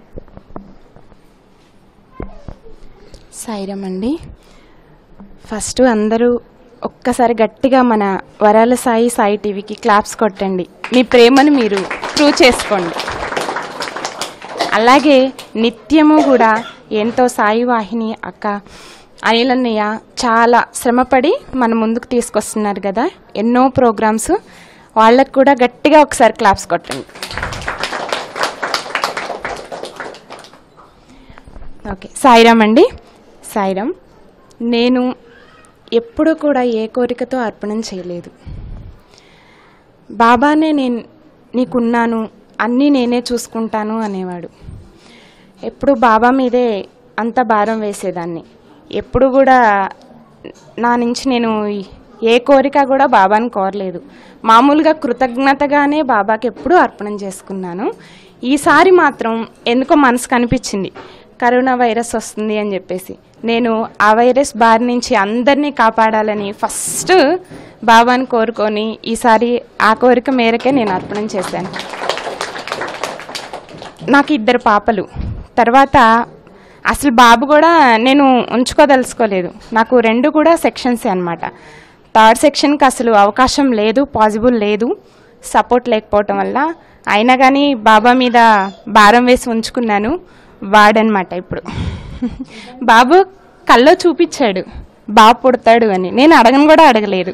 సాయిరామ్ అండి ఫస్ట్ అందరూ ఒక్కసారి గట్టిగా మన వరాల సాయి సాయి టీవీకి క్లాప్స్ కొట్టండి మీ ప్రేమను మీరు ప్రూవ్ చేసుకోండి అలాగే నిత్యము కూడా ఎంతో సాయి వాహిని అక్క అనిలన్నయ్య చాలా శ్రమపడి మన ముందుకు తీసుకొస్తున్నారు కదా ఎన్నో ప్రోగ్రామ్స్ వాళ్ళకు కూడా గట్టిగా ఒకసారి క్లాప్స్ కొట్టండి ఓకే సాయిరామ్ అండి సాయిరామ్ నేను ఎప్పుడూ కూడా ఏ కోరికతో అర్పణం చేయలేదు బాబానే నేను నీకున్నాను అన్నీ నేనే చూసుకుంటాను అనేవాడు ఎప్పుడు బాబా మీదే అంత భారం వేసేదాన్ని ఎప్పుడు కూడా నా నుంచి నేను ఏ కోరిక కూడా బాబాని కోరలేదు మామూలుగా కృతజ్ఞతగానే బాబాకి ఎప్పుడూ అర్పణం చేసుకున్నాను ఈసారి మాత్రం ఎందుకో మనసు కనిపించింది కరోనా వైరస్ వస్తుంది అని చెప్పేసి నేను ఆ వైరస్ బారి నుంచి అందరినీ కాపాడాలని ఫస్ట్ బాబాని కోరుకొని ఈసారి ఆ కోరిక మేరకే నేను అర్పణం చేశాను నాకు ఇద్దరు పాపలు తర్వాత అసలు బాబు కూడా నేను ఉంచుకోదలుచుకోలేదు నాకు రెండు కూడా సెక్షన్సే అనమాట థర్డ్ సెక్షన్కి అసలు అవకాశం లేదు పాసిబుల్ లేదు సపోర్ట్ లేకపోవటం వల్ల అయినా కానీ బాబా మీద భారం వేసి ఉంచుకున్నాను వాడనమాట ఇప్పుడు బాబు కల్లో చూపించాడు బాబు పుడతాడు అని నేను అడగను కూడా అడగలేదు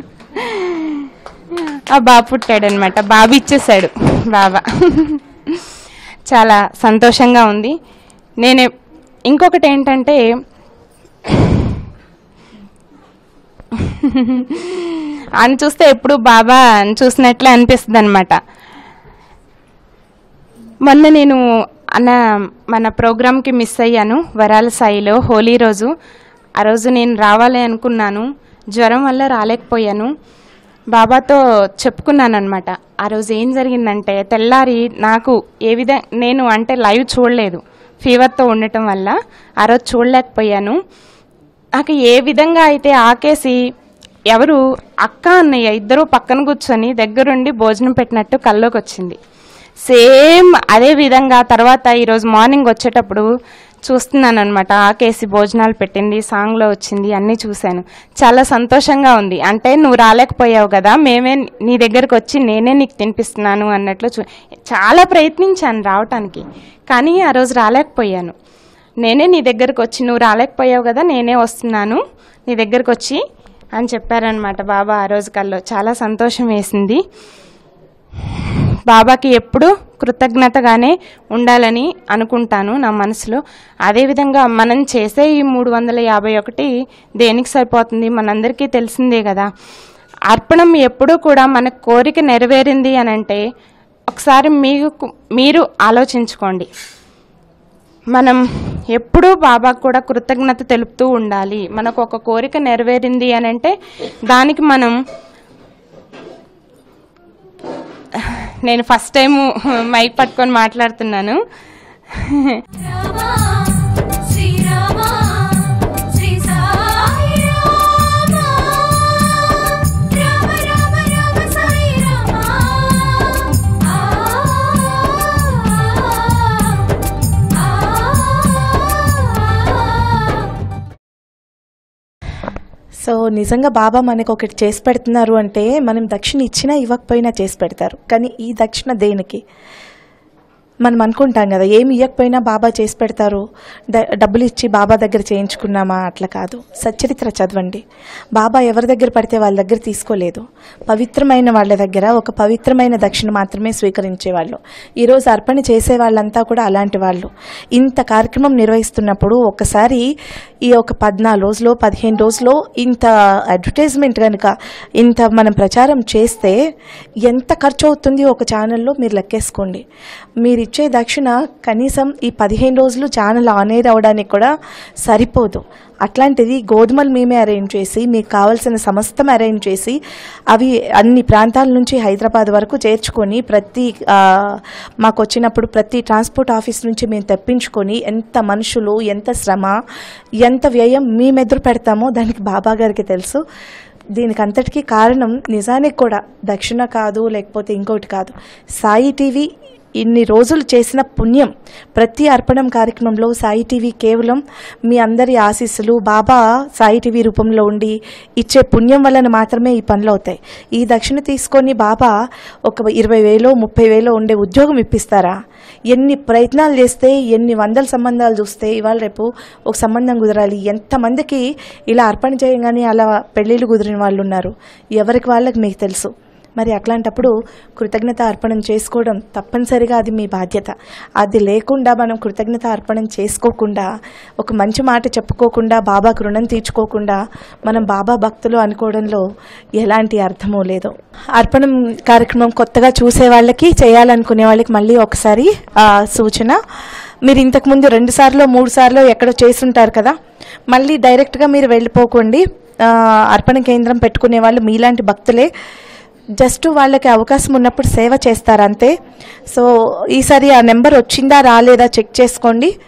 ఆ బాబు పుట్టాడనమాట బాబు ఇచ్చేసాడు బాబా చాలా సంతోషంగా ఉంది నేను ఇంకొకటి ఏంటంటే అని చూస్తే ఎప్పుడు బాబా చూసినట్లే అనిపిస్తుంది అనమాట మొన్న నేను అన్న మన ప్రోగ్రామ్కి మిస్ అయ్యాను వరాల సాయిలో హోలీ రోజు ఆ రోజు నేను రావాలి అనుకున్నాను జ్వరం వల్ల రాలేకపోయాను బాబాతో చెప్పుకున్నాను అనమాట ఆ రోజు ఏం జరిగిందంటే తెల్లారి నాకు ఏ విధంగా నేను అంటే లైవ్ చూడలేదు ఫీవర్తో ఉండటం వల్ల ఆ రోజు చూడలేకపోయాను నాకు ఏ విధంగా అయితే ఆకేసి ఎవరు అక్క అన్నయ్య ఇద్దరు పక్కన కూర్చొని దగ్గరుండి భోజనం పెట్టినట్టు కల్లోకి వచ్చింది సేమ్ అదే విధంగా తర్వాత ఈరోజు మార్నింగ్ వచ్చేటప్పుడు చూస్తున్నాను అనమాట ఆకేసి భోజనాలు పెట్టింది సాంగ్లో వచ్చింది అన్నీ చూశాను చాలా సంతోషంగా ఉంది అంటే నువ్వు రాలేకపోయావు కదా మేమే నీ దగ్గరకు వచ్చి నేనే నీకు తినిపిస్తున్నాను అన్నట్లు చూ చాలా ప్రయత్నించాను రావటానికి కానీ ఆ రోజు రాలేకపోయాను నేనే నీ దగ్గరకు వచ్చి నువ్వు రాలేకపోయావు కదా నేనే వస్తున్నాను నీ దగ్గరకు వచ్చి అని చెప్పారనమాట బాబా ఆ రోజు కల్లో చాలా సంతోషం వేసింది బాబాకి ఎప్పుడు కృతజ్ఞతగానే ఉండాలని అనుకుంటాను నా మనసులో అదేవిధంగా మనం చేసే ఈ మూడు వందల యాభై ఒకటి దేనికి సరిపోతుంది మనందరికీ తెలిసిందే కదా అర్పణం ఎప్పుడూ కూడా మన కోరిక నెరవేరింది అని అంటే ఒకసారి మీకు మీరు ఆలోచించుకోండి మనం ఎప్పుడూ బాబాకు కూడా కృతజ్ఞత తెలుపుతూ ఉండాలి మనకు ఒక కోరిక నెరవేరింది అని అంటే దానికి మనం నేను ఫస్ట్ టైం మైక్ పట్టుకొని మాట్లాడుతున్నాను శ్రీరామ శ్రీ సాయి రామ రామ రామ రామ సాయి రామ ఆ సో నిజంగా బాబా మనకు ఒకటి చేసి పెడుతున్నారు అంటే మనం దక్షిణ ఇచ్చినా ఇవ్వకపోయినా చేసి పెడతారు కానీ ఈ దక్షిణ దేనికి మనం అనుకుంటాం కదా ఏమి ఇవ్వకపోయినా బాబా చేసి పెడతారు డ- డబ్బులు ఇచ్చి బాబా దగ్గర చేయించుకున్నామా అట్లా కాదు సచ్చరిత్ర చదవండి బాబా ఎవరి దగ్గర పడితే వాళ్ళ దగ్గర తీసుకోలేదు పవిత్రమైన వాళ్ళ దగ్గర ఒక పవిత్రమైన దక్షిణ మాత్రమే స్వీకరించేవాళ్ళు ఈరోజు అర్పణ చేసే వాళ్ళంతా కూడా అలాంటి వాళ్ళు ఇంత కార్యక్రమం నిర్వహిస్తున్నప్పుడు ఒకసారి ఈ ఒక పద్నాలుగు రోజులు పదిహేను రోజులు ఇంత అడ్వర్టైజ్మెంట్ కనుక ఇంత మనం ప్రచారం చేస్తే ఎంత ఖర్చు అవుతుంది ఒక ఛానల్లో మీరు లెక్కేసుకోండి మీరు ఇచ్చే దక్షిణ కనీసం ఈ పదిహేను రోజులు ఛానల్ ఆన్ ఎయిర్ అవ్వడానికి కూడా సరిపోదు అట్లాంటిది గోధుమలు మేమే అరేంజ్ చేసి మీకు కావాల్సిన సమస్తం అరేంజ్ చేసి అవి అన్ని ప్రాంతాల నుంచి హైదరాబాద్ వరకు చేర్చుకొని ప్రతి ఆ, మాకు వచ్చినప్పుడు ప్రతి ట్రాన్స్పోర్ట్ ఆఫీస్ నుంచి మేము తెప్పించుకొని ఎంత మనుషులు ఎంత శ్రమ ఎంత వ్యయం మేము ఎదురు పెడతామో దానికి బాబా గారికి తెలుసు దీనికి అంతటికీ కారణం నిజానికి కూడా దక్షిణ కాదు లేకపోతే ఇంకోటి కాదు సాయి టీవీ ఇన్ని రోజులు చేసిన పుణ్యం ప్రతి అర్పణం కార్యక్రమంలో సాయి టీవీ కేవలం మీ అందరి ఆశీస్సులు బాబా సాయి టీవీ రూపంలో ఉండి ఇచ్చే పుణ్యం వలన మాత్రమే ఈ పనులు అవుతాయి ఈ దక్షిణ తీసుకొని బాబా ఒక ఇరవై వేలో ముప్పై వేలో ఉండే ఉద్యోగం ఇప్పిస్తారా ఎన్ని ప్రయత్నాలు చేస్తే ఎన్ని వందల సంబంధాలు చూస్తే ఇవాళ రేపు ఒక సంబంధం కుదరాలి ఎంతమందికి ఇలా అర్పణ చేయగానే అలా పెళ్ళిళ్ళు కుదిరిన వాళ్ళు ఉన్నారు ఎవరికి వాళ్ళకి మీకు తెలుసు మరి అట్లాంటప్పుడు కృతజ్ఞత అర్పణం చేసుకోవడం తప్పనిసరిగా అది మీ బాధ్యత అది లేకుండా మనం కృతజ్ఞత అర్పణం చేసుకోకుండా ఒక మంచి మాట చెప్పుకోకుండా బాబాకు రుణం తీర్చుకోకుండా మనం బాబా భక్తులు అనుకోవడంలో ఎలాంటి అర్థమూ లేదు అర్పణం కార్యక్రమం కొత్తగా చూసే వాళ్ళకి చేయాలనుకునే వాళ్ళకి మళ్ళీ ఒకసారి ఆ, సూచన మీరు ఇంతకుముందు రెండు సార్లు మూడు సార్లు ఎక్కడో చేసుంటారు కదా మళ్ళీ డైరెక్ట్గా మీరు వెళ్ళిపోకండి ఆ, అర్పణ కేంద్రం పెట్టుకునే వాళ్ళు మీలాంటి భక్తులే జస్ట్ వాళ్ళకి అవకాశం ఉన్నప్పుడు సేవ చేస్తారు అంతే సో ఈసారి ఆ నెంబర్ వచ్చిందా రాలేదా చెక్ చేసుకోండి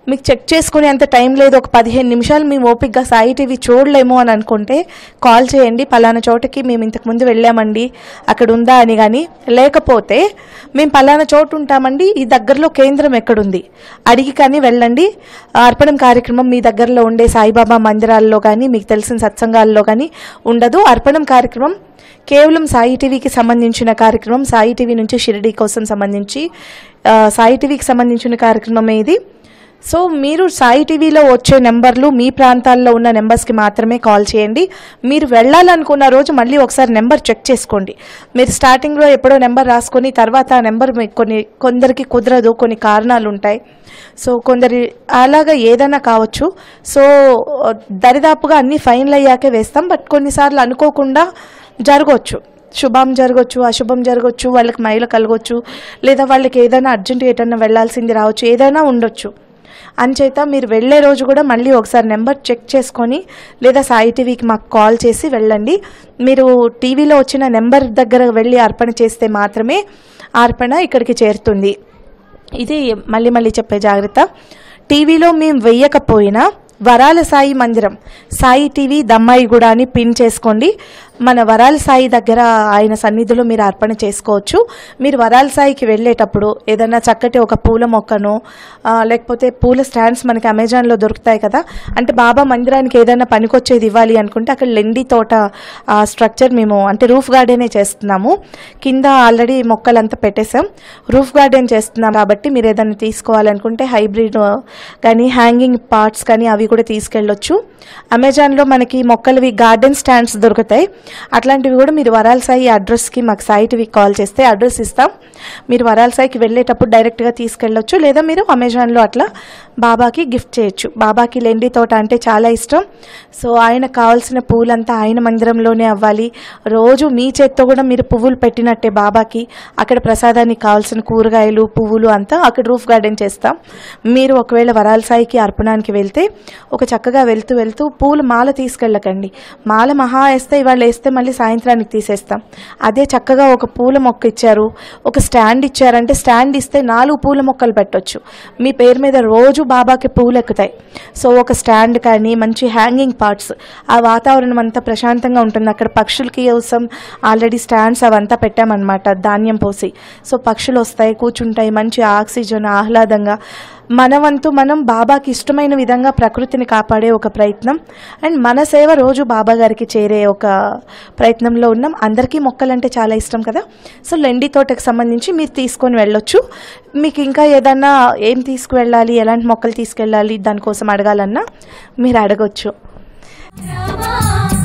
మీకు చెక్ చేసుకునే అంత టైం లేదు ఒక పదిహేను నిమిషాలు మేము ఓపిక్గా సాయి టీవీ చూడలేము అని అనుకుంటే కాల్ చేయండి పలానా చోటకి మేము ఇంతకుముందు వెళ్ళామండి అక్కడ ఉందా అని కానీ లేకపోతే మేము పలానా చోటు ఉంటామండి ఈ దగ్గరలో కేంద్రం ఎక్కడుంది అడిగి కానీ వెళ్ళండి అర్పణం కార్యక్రమం మీ దగ్గరలో ఉండే సాయిబాబా మందిరాల్లో కానీ మీకు తెలిసిన సత్సంగాల్లో కానీ ఉండదు అర్పణం కార్యక్రమం కేవలం సాయి టీవీకి సంబంధించిన కార్యక్రమం సాయి టీవీ నుంచి షిరిడి కోసం సంబంధించి ఆ, సాయి టీవీకి సంబంధించిన కార్యక్రమం ఇది సో మీరు సాయి టీవీలో వచ్చే నెంబర్లు మీ ప్రాంతాల్లో ఉన్న నెంబర్స్కి మాత్రమే కాల్ చేయండి మీరు వెళ్ళాలనుకున్న రోజు మళ్ళీ ఒకసారి నెంబర్ చెక్ చేసుకోండి మీరు స్టార్టింగ్లో ఎప్పుడో నెంబర్ రాసుకొని తర్వాత ఆ నెంబర్ మీకు కొన్ని కొందరికి కుదరదు కొన్ని కారణాలు ఉంటాయి సో కొందరి అలాగా ఏదైనా కావచ్చు సో దరిదాపుగా అన్నీ ఫైనల్ అయ్యాకే వేస్తాం బట్ కొన్నిసార్లు అనుకోకుండా జరగవచ్చు శుభం జరగవచ్చు అశుభం జరగవచ్చు వాళ్ళకి మైల కలగవచ్చు లేదా వాళ్ళకి ఏదైనా అర్జెంట్ ఏదైనా వెళ్ళాల్సింది రావచ్చు ఏదైనా ఉండొచ్చు అంచేత మీరు వెళ్ళే రోజు కూడా మళ్ళీ ఒకసారి నెంబర్ చెక్ చేసుకొని లేదా సాయి టీవీకి మాకు కాల్ చేసి వెళ్ళండి మీరు టీవీలో వచ్చిన నెంబర్ దగ్గర వెళ్ళి అర్పణ చేస్తే మాత్రమే ఆ అర్పణ ఇక్కడికి చేరుతుంది ఇది మళ్ళీ మళ్ళీ చెప్పే జాగ్రత్త టీవీలో మేము వెయ్యకపోయినా వరాల సాయి మందిరం సాయి టీవీ దమ్మాయిగూడ అని పిన్ చేసుకోండి మన వరాల సాయి దగ్గర ఆయన సన్నిధిలో మీరు అర్పణ చేసుకోవచ్చు మీరు వరాల సాయికి వెళ్ళేటప్పుడు ఏదైనా చక్కటి ఒక పూల మొక్కను ఆ, లేకపోతే పూల స్టాండ్స్ మనకి అమెజాన్లో దొరుకుతాయి కదా అంటే బాబా మందిరానికి ఏదైనా పనికొచ్చేది ఇవ్వాలి అనుకుంటే అక్కడ లెండి తోట ఆ స్ట్రక్చర్ మేము అంటే రూఫ్ గార్డెనే చేస్తున్నాము కింద ఆల్రెడీ మొక్కలంతా పెట్టేసాం రూఫ్ గార్డెన్ చేస్తున్నాం కాబట్టి మీరు ఏదైనా తీసుకోవాలనుకుంటే హైబ్రిడ్ కానీ హ్యాంగింగ్ పార్ట్స్ కానీ అవి కూడా తీసుకెళ్ళొచ్చు అమెజాన్లో మనకి మొక్కలవి గార్డెన్ స్టాండ్స్ దొరుకుతాయి అట్లాంటివి కూడా మీరు వరాల సాయి అడ్రస్కి మాకు సాయి టీవీకి కాల్ చేస్తే అడ్రస్ ఇస్తాం మీరు వరాల సాయికి వెళ్ళేటప్పుడు డైరెక్ట్గా తీసుకెళ్ళొచ్చు లేదా మీరు అమెజాన్లో అట్లా బాబాకి గిఫ్ట్ చేయొచ్చు బాబాకి లెండి తోట అంటే చాలా ఇష్టం సో ఆయనకు కావాల్సిన పూలంతా ఆయన మందిరంలోనే అవ్వాలి రోజు మీ చేత్తో కూడా మీరు పువ్వులు పెట్టినట్టే బాబాకి అక్కడ ప్రసాదానికి కావాల్సిన కూరగాయలు పువ్వులు అంతా అక్కడ రూఫ్ గార్డెన్ చేస్తాం మీరు ఒకవేళ వరాల సాయికి అర్పణానికి వెళ్తే ఒక చక్కగా వెళ్తూ వెళ్తూ పూల మాల తీసుకెళ్ళకండి మాల మహా వేస్తే ఇవాళ వేస్తే మళ్ళీ సాయంత్రానికి తీసేస్తాం అదే చక్కగా ఒక పూల మొక్క ఇచ్చారు ఒక స్టాండ్ ఇచ్చారంటే స్టాండ్ ఇస్తే నాలుగు పూల మొక్కలు పెట్టొచ్చు మీ పేరు మీద రోజు బాబాకి పూలు ఎక్కుతాయి సో ఒక స్టాండ్ కానీ మంచి హ్యాంగింగ్ పార్ట్స్ ఆ వాతావరణం అంతా ప్రశాంతంగా ఉంటుంది అక్కడ పక్షులకి కోసం ఆల్రెడీ స్టాండ్స్ అవంతా పెట్టామన్నమాట ధాన్యం పోసి సో పక్షులు వస్తాయి కూర్చుంటాయి మంచి ఆక్సిజన్ ఆహ్లాదంగా మన వంతు మనం బాబాకి ఇష్టమైన విధంగా ప్రకృతిని కాపాడే ఒక ప్రయత్నం అండ్ మన సేవ రోజు బాబా గారికి చేరే ఒక ప్రయత్నంలో ఉన్నాం అందరికీ మొక్కలంటే చాలా ఇష్టం కదా సో లెండి తోటకు సంబంధించి మీరు తీసుకొని వెళ్ళొచ్చు మీకు ఇంకా ఏదన్నా ఏం తీసుకువెళ్ళాలి ఎలాంటి మొక్కలు తీసుకెళ్ళాలి దానికోసం అడగాలన్నా మీరు అడగొచ్చు రామా